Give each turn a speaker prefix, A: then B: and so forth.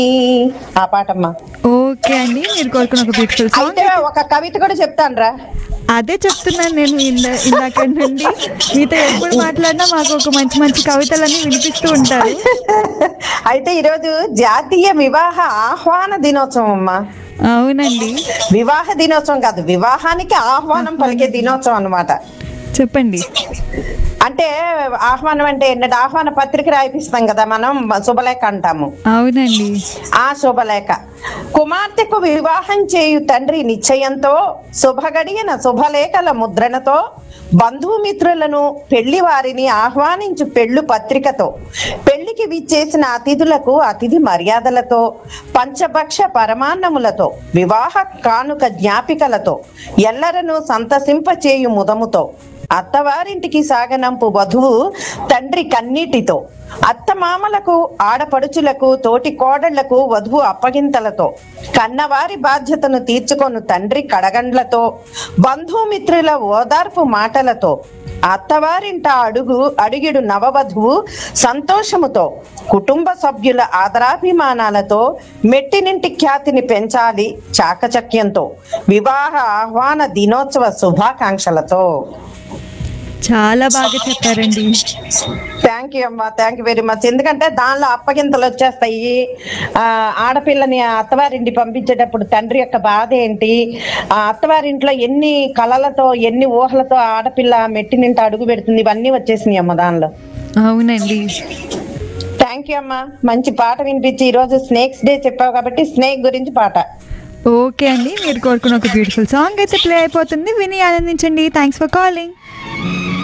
A: ఆ పాటమ్మా
B: ఓకే అండి మీరు కోరుకున్న ఒక బ్యూటిఫుల్ సాంగ్
A: అయితే ఒక కవిత కూడా చెప్తానురా
B: అదే చెప్తున్నాను నేను ఇందా ఇందాక నుండి మీతో ఎప్పుడు మాట్లాడినా మాకు ఒక మంచి మంచి కవితలన్నీ వినిపిస్తూ ఉంటారు
A: అయితే ఈరోజు జాతీయ వివాహ ఆహ్వాన దినోత్సవం అమ్మా
B: అవునండి
A: వివాహ దినోత్సవం కాదు వివాహానికి ఆహ్వానం పలికే దినోత్సవం అన్నమాట
B: చెప్పండి
A: అంటే ఆహ్వానం అంటే ఏంటంటే ఆహ్వాన పత్రిక రాయిపిస్తాం కదా మనం శుభలేఖ అంటాము
B: అవునండి
A: ఆ శుభలేఖ కుమార్తెకు వివాహం చేయు తండ్రి నిశ్చయంతో శుభగడిగిన శుభలేఖల ముద్రణతో బంధుమిత్రులను పెళ్లి వారిని ఆహ్వానించు పెళ్ళు పత్రికతో పెళ్లికి విచ్చేసిన అతిథులకు అతిథి మర్యాదలతో పంచభక్ష పరమాన్నములతో వివాహ కానుక జ్ఞాపికలతో ఎల్లరను సంతసింపచేయు ముదముతో అత్తవారింటికి సాగనంపు వధువు తండ్రి కన్నీటితో అత్తమామలకు ఆడపడుచులకు తోటి కోడళ్లకు వధువు అప్పగింతలతో కన్నవారి బాధ్యతను తీర్చుకొను తండ్రి కడగండ్లతో బంధుమిత్రుల ఓదార్పు మాటలతో అత్తవారింట అడుగు అడుగిడు నవవధువు సంతోషముతో కుటుంబ సభ్యుల ఆదరాభిమానాలతో మెట్టినింటి ఖ్యాతిని పెంచాలి చాకచక్యంతో వివాహ ఆహ్వాన దినోత్సవ శుభాకాంక్షలతో
B: చాలా బాగా చెప్పారండి
A: థ్యాంక్ యూ అమ్మా థ్యాంక్ యూ వెరీ మచ్ ఎందుకంటే దానిలో అప్పగింతలు వచ్చేస్తాయి ఆ, ఆడపిల్లని అత్తవారింటి పంపించేటప్పుడు తండ్రి యొక్క బాధ ఏంటి ఆ అత్తవారింట్లో ఎన్ని కళలతో ఎన్ని ఊహలతో ఆడపిల్ల మెట్టినింట అడుగు పెడుతుంది ఇవన్నీ వచ్చేసినాయి అమ్మ దానిలో
B: అవునండి
A: థ్యాంక్ యూ అమ్మా మంచి పాట వినిపించి ఈ రోజు స్నేక్స్ డే చెప్పావు కాబట్టి స్నేక్ గురించి పాట
B: ఓకే అండి మీరు కోరుకున్న ఒక బ్యూటిఫుల్ సాంగ్ అయితే ప్లే అయిపోతుంది విని ఆనందించండి థ్యాంక్స్ ఫర్ కాలింగ్